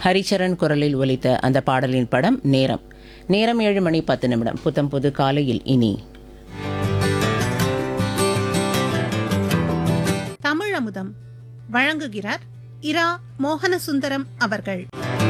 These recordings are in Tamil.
ஹரிச்சரன் குரலில் ஒலித்த அந்த பாடலின் படம் நேரம் நேரம் ஏழு மணி பத்து நிமிடம் புத்தம் புது காலையில் இனி தமிழ் அமுதம் வழங்குகிறார் இரா மோகனசுந்தரம் அவர்கள்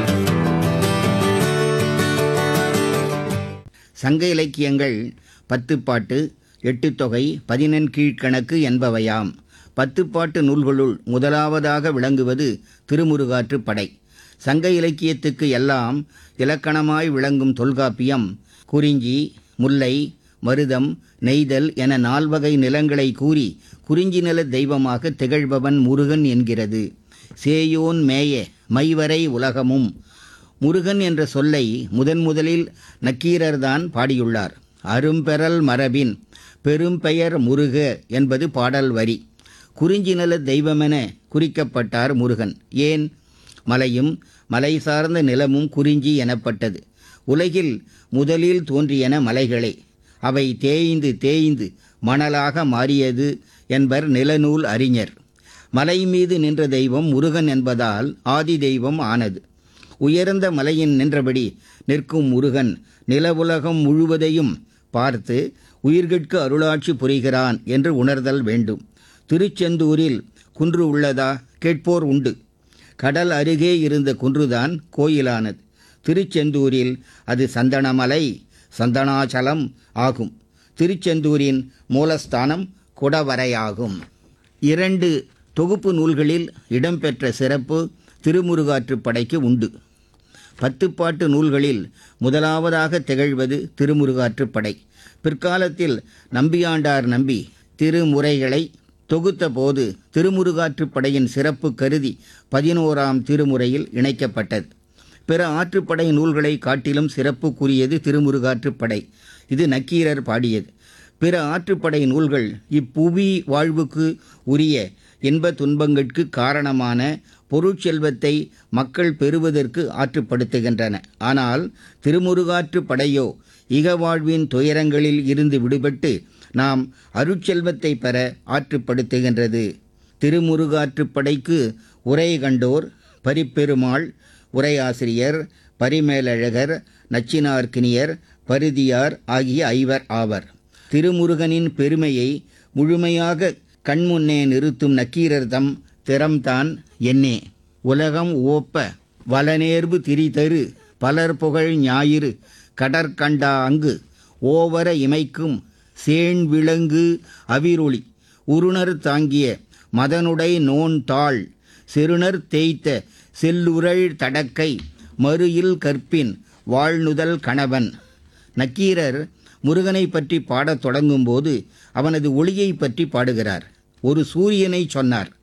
சங்க இலக்கியங்கள் பத்துப்பாட்டு எட்டுத்தொகை பதினெண் கீழ்க்கணக்கு என்பவையாம் பத்துப்பாட்டு நூல்களுள் முதலாவதாக விளங்குவது திருமுருகாற்றுப் படை சங்க இலக்கியத்துக்கு எல்லாம் இலக்கணமாய் விளங்கும் தொல்காப்பியம் குறிஞ்சி முல்லை மருதம் நெய்தல் என நால்வகை நிலங்களை கூறி குறிஞ்சி நில தெய்வமாக திகழ்பவன் முருகன் என்கிறது சேயோன் மேய மைவரை உலகமும் முருகன் என்ற சொல்லை முதன் முதலில் நக்கீரர்தான் பாடியுள்ளார் அரும்பெறல் மரபின் பெரும்பெயர் முருக என்பது பாடல் வரி குறிஞ்சி நில தெய்வமென குறிக்கப்பட்டார் முருகன் ஏன் மலையும் மலை சார்ந்த நிலமும் குறிஞ்சி எனப்பட்டது உலகில் முதலில் தோன்றியன மலைகளே அவை தேய்ந்து தேய்ந்து மணலாக மாறியது என்பர் நிலநூல் அறிஞர் மலை மீது நின்ற தெய்வம் முருகன் என்பதால் ஆதி தெய்வம் ஆனது உயர்ந்த மலையின் நின்றபடி நிற்கும் முருகன் நிலவுலகம் முழுவதையும் பார்த்து உயிர்கட்கு அருளாட்சி புரிகிறான் என்று உணர்தல் வேண்டும் திருச்செந்தூரில் குன்று உள்ளதா கேட்போர் உண்டு கடல் அருகே இருந்த குன்றுதான் கோயிலானது திருச்செந்தூரில் அது சந்தனமலை சந்தனாச்சலம் ஆகும் திருச்செந்தூரின் மூலஸ்தானம் குடவரையாகும் இரண்டு தொகுப்பு நூல்களில் இடம்பெற்ற சிறப்பு திருமுருகாற்றுப் படைக்கு உண்டு பத்துப்பாட்டு நூல்களில் முதலாவதாக திகழ்வது திருமுருகாற்றுப் படை பிற்காலத்தில் நம்பியாண்டார் நம்பி திருமுறைகளை தொகுத்த போது திருமுருகாற்றுப் படையின் சிறப்பு கருதி பதினோராம் திருமுறையில் இணைக்கப்பட்டது பிற ஆற்றுப்படை நூல்களை காட்டிலும் சிறப்புக்குரியது திருமுருகாற்றுப் படை இது நக்கீரர் பாடியது பிற ஆற்றுப்படை நூல்கள் இப்புவி வாழ்வுக்கு உரிய இன்ப துன்பங்களுக்கு காரணமான பொருட்செல்வத்தை மக்கள் பெறுவதற்கு ஆற்றுப்படுத்துகின்றன ஆனால் திருமுருகாற்றுப் படையோ இகவாழ்வின் துயரங்களில் இருந்து விடுபட்டு நாம் அருட்செல்வத்தை பெற ஆற்றுப்படுத்துகின்றது திருமுருகாற்றுப் படைக்கு உரை கண்டோர் பரிப்பெருமாள் உரையாசிரியர் பரிமேலழகர் நச்சினார்க்கினியர் பருதியார் ஆகிய ஐவர் ஆவர் திருமுருகனின் பெருமையை முழுமையாக கண்முன்னே நிறுத்தும் நக்கீரர் தம் திறம்தான் என்னே உலகம் ஓப்ப வலநேர்பு திரிதரு பலர் புகழ் ஞாயிறு கடற்கண்டா அங்கு ஓவர இமைக்கும் சேண் விளங்கு அவிரொளி உருணர் தாங்கிய மதனுடை நோன் தாள் செருணர் தேய்த்த செல்லுரள் தடக்கை மறுயில் கற்பின் வாழ்நுதல் கணவன் நக்கீரர் முருகனை பற்றி பாடத் தொடங்கும்போது அவனது ஒளியை பற்றி பாடுகிறார் ஒரு சூரியனை சொன்னார்